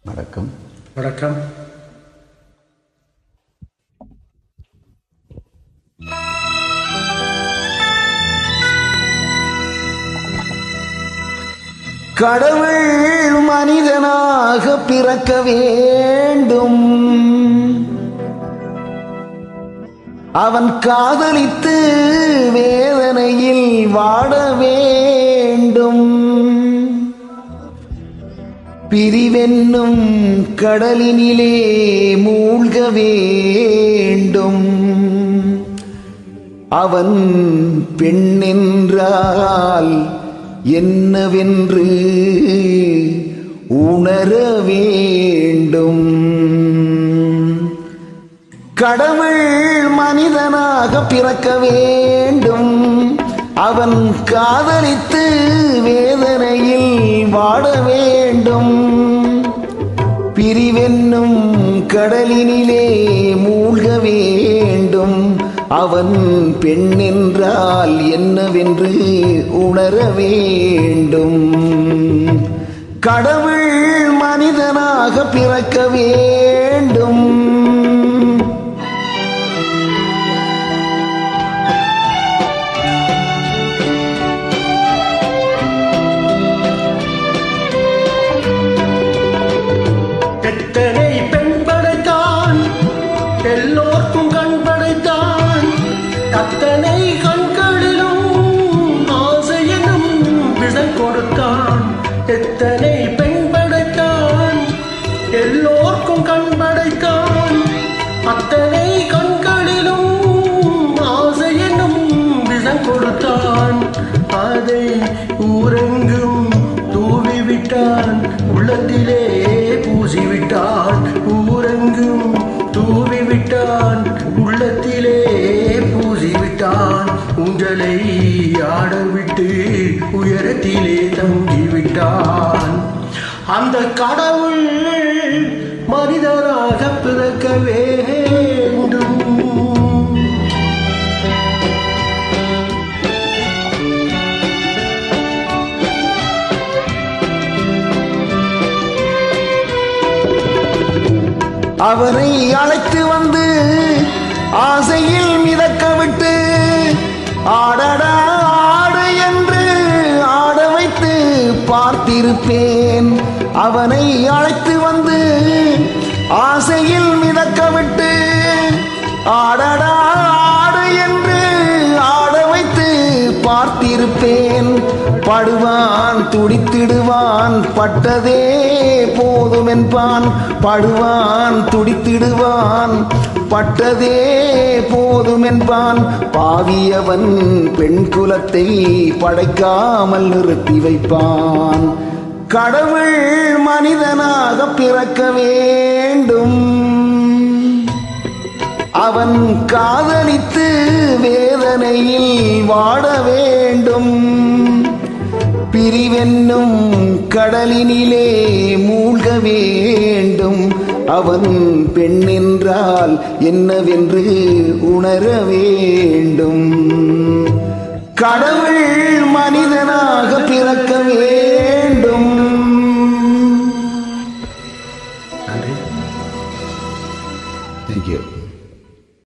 வணக்கம் வணக்கம் கடவுள் மனிதனாக பிறக்க வேண்டும் அவன் காதலித்து வேதனையில் வாட வேண்டும் பிரிவென்னும் கடலினிலே மூழ்க வேண்டும் அவன் பெண்ணென்றால் என்னவென்று உணர வேண்டும் கடவுள் மனிதனாக பிறக்க வேண்டும் அவன் காதலித்து வேதனையில் வாட வேண்டும் பிரிவென்னும் கடலினிலே மூழ்க வேண்டும் அவன் பெண்ணென்றால் என்னவென்று உணர வேண்டும் கடவுள் மனிதனாக பிறக்க வேண்டும் எத்தனை பெண் படைத்தான் எல்லோர்க்கும் கண் படைத்தான் அத்தனை கண்களிலும் ஆசையனும் விடம் கொடுத்தான் எத்தனை பெண் படைத்தான் எல்லோர்க்கும் கண் படைத்தான் அத்தனை கண்களிலும் ஆசையனும் விடம் கொடுத்தான் அதை ஊரெங்கும் தூவி விட்டான் உள்ளத்திலே பூசி விட்டான் ஊரெங்கும் தூவி விட்டான் உள்ளத்திலே பூசி விட்டான் உங்களை ஆட விட்டு உயரத்திலே தங்கி விட்டான் அந்த கடவுள் மனிதனாக பிறக்க வேண்டும் அவரை அழைத்து வந்து ஆசையில் மிதக்க விட்டு ஆடடா ஆடு என்று ஆட வைத்து பார்த்திருப்பேன் அவனை அழைத்து வந்து ஆசையில் மிதக்க விட்டு ஆடடா ஆடு என்று ஆட வைத்து பார்த்திருப்பேன் படுவான் துடித்திடுவான் பட்டதே போதும் என்பான் படுவான் துடித்திடுவான் பட்டதே போதும் என்பான் பாவியவன் பெண் குலத்தை படைக்காமல் நிறுத்தி வைப்பான் கடவுள் மனிதனாக பிறக்க வேண்டும் அவன் காதலித்து வேதனையில் வாட வேண்டும் பிரிவென்னும் கடலினிலே மூழ்க வேண்டும் அவன் பெண்ணென்றால் என்னவென்று உணர வேண்டும் கடவுள் மனித